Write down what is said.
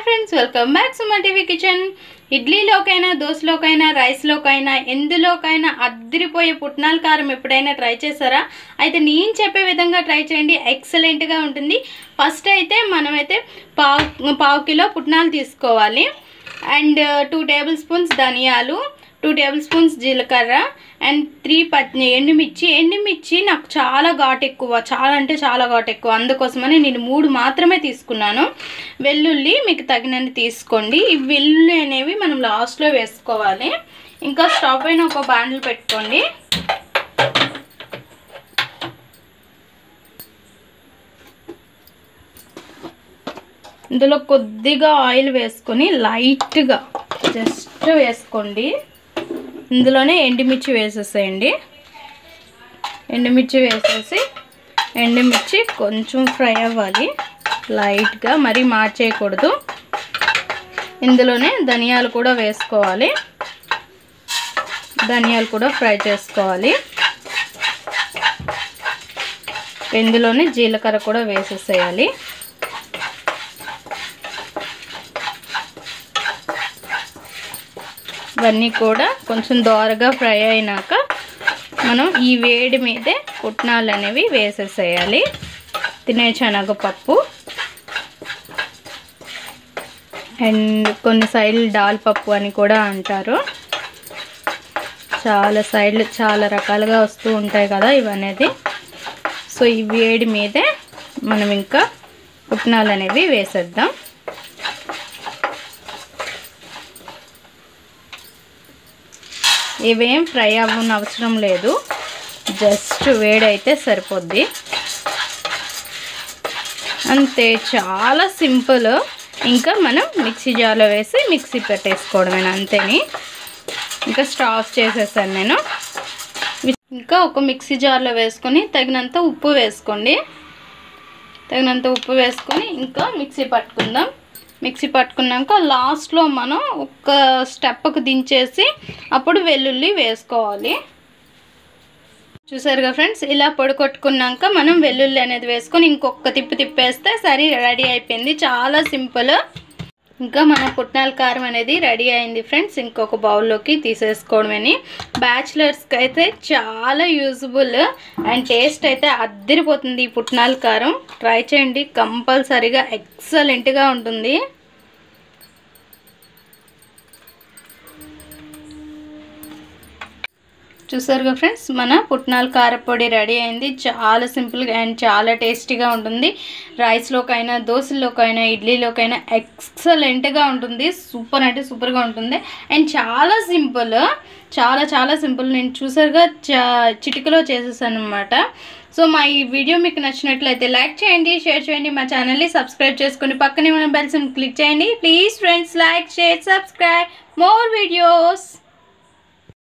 friends welcome back Suma TV kitchen ఇడ్లీలోకైనా దోశలోకైనా రైస్లోకైనా ఎందులోకైనా అద్దరిపోయే పుట్నాల కారం ఎప్పుడైనా ట్రై చేశారా అయితే నేను చెప్పే విధంగా ట్రై చేయండి ఎక్సలెంట్గా ఉంటుంది ఫస్ట్ అయితే మనమైతే పావు పావు కిలో పుట్నాలు తీసుకోవాలి అండ్ టూ టేబుల్ స్పూన్స్ ధనియాలు టూ టేబుల్ స్పూన్స్ జీలకర్ర అండ్ త్రీ పచ్చి ఎండుమిర్చి ఎండుమిర్చి నాకు చాలా ఘాటు ఎక్కువ చాలా అంటే చాలా ఘాటు ఎక్కువ అందుకోసమని నేను మూడు మాత్రమే తీసుకున్నాను వెల్లుల్లి మీకు తగినన్ని తీసుకోండి ఈ వెల్లుల్లి అనేవి మనం లాస్ట్లో వేసుకోవాలి ఇంకా స్టవ్ పైన ఒక బాండ్లు పెట్టుకోండి ఇందులో కొద్దిగా ఆయిల్ వేసుకొని లైట్గా జస్ట్ వేసుకోండి ఇందులోనే ఎండుమిర్చి వేసేసేయండి ఎండుమిర్చి వేసేసి ఎండుమిర్చి కొంచెం ఫ్రై అవ్వాలి లైట్గా మరీ మార్చేయకూడదు ఇందులోనే ధనియాలు కూడా వేసుకోవాలి ధనియాలు కూడా ఫ్రై చేసుకోవాలి ఇందులోనే జీలకర్ర కూడా వేసేసేయాలి ఇవన్నీ కూడా కొంచెం దోరగా ఫ్రై అయినాక మనం ఈ వేడి మీదే పుట్నాలు అనేవి వేసేసేయాలి తినే శనగపప్పు అండ్ కొన్ని సైడ్లు దాల్ పప్పు అని కూడా అంటారు చాలా సైడ్లు చాలా రకాలుగా వస్తూ ఉంటాయి కదా ఇవనేది సో ఈ వేడి మీదే మనం ఇంకా పుట్నాలు అనేవి వేసేద్దాం ఇవేం ఫ్రై అవ్వని అవసరం లేదు జస్ట్ వేడైతే సరిపోద్ది అంతే చాలా సింపుల్ ఇంకా మనం మిక్సీ జార్లో వేసి మిక్సీ పెట్టేసుకోవడమే అంతేని ఇంకా స్టవ్ ఆఫ్ చేసేసాను నేను ఇంకా ఒక మిక్సీ జార్లో వేసుకొని తగినంత ఉప్పు వేసుకోండి తగినంత ఉప్పు వేసుకొని ఇంకా మిక్సీ పట్టుకుందాం మిక్సీ పట్టుకున్నాక లాస్ట్లో మనం ఒక స్టెప్కి దించేసి అప్పుడు వెల్లుల్లి వేసుకోవాలి చూసారుగా ఫ్రెండ్స్ ఇలా పొడి కొట్టుకున్నాక మనం వెల్లుల్లి అనేది వేసుకొని ఇంకొక తిప్పి తిప్పేస్తే సరే రెడీ అయిపోయింది చాలా సింపుల్ ఇంకా మన పుట్నాల కారం అనేది రెడీ అయింది ఫ్రెండ్స్ ఇంకొక బౌల్లోకి తీసేసుకోవడమని బ్యాచిలర్స్కి అయితే చాలా యూజ్ఫుల్ అండ్ టేస్ట్ అయితే అద్దరిపోతుంది ఈ పుట్నాల కారం ట్రై చేయండి కంపల్సరీగా ఎక్సలెంట్గా ఉంటుంది చూసారుగా ఫ్రెండ్స్ మన పుట్నాల కారపొడి రెడీ అయింది చాలా సింపుల్గా అండ్ చాలా టేస్టీగా ఉంటుంది రైస్లోకైనా దోశల్లోకైనా ఇడ్లీలోకైనా ఎక్సలెంట్గా ఉంటుంది సూపర్ అంటే సూపర్గా ఉంటుంది అండ్ చాలా సింపుల్ చాలా చాలా సింపుల్ నేను చూసారుగా చా చిటికలో చేసేసాను అనమాట సో మా ఈ వీడియో మీకు నచ్చినట్లయితే లైక్ చేయండి షేర్ చేయండి మా ఛానల్ని సబ్స్క్రైబ్ చేసుకుని పక్కనే మన బెల్స్ని క్లిక్ చేయండి please friends like share subscribe more videos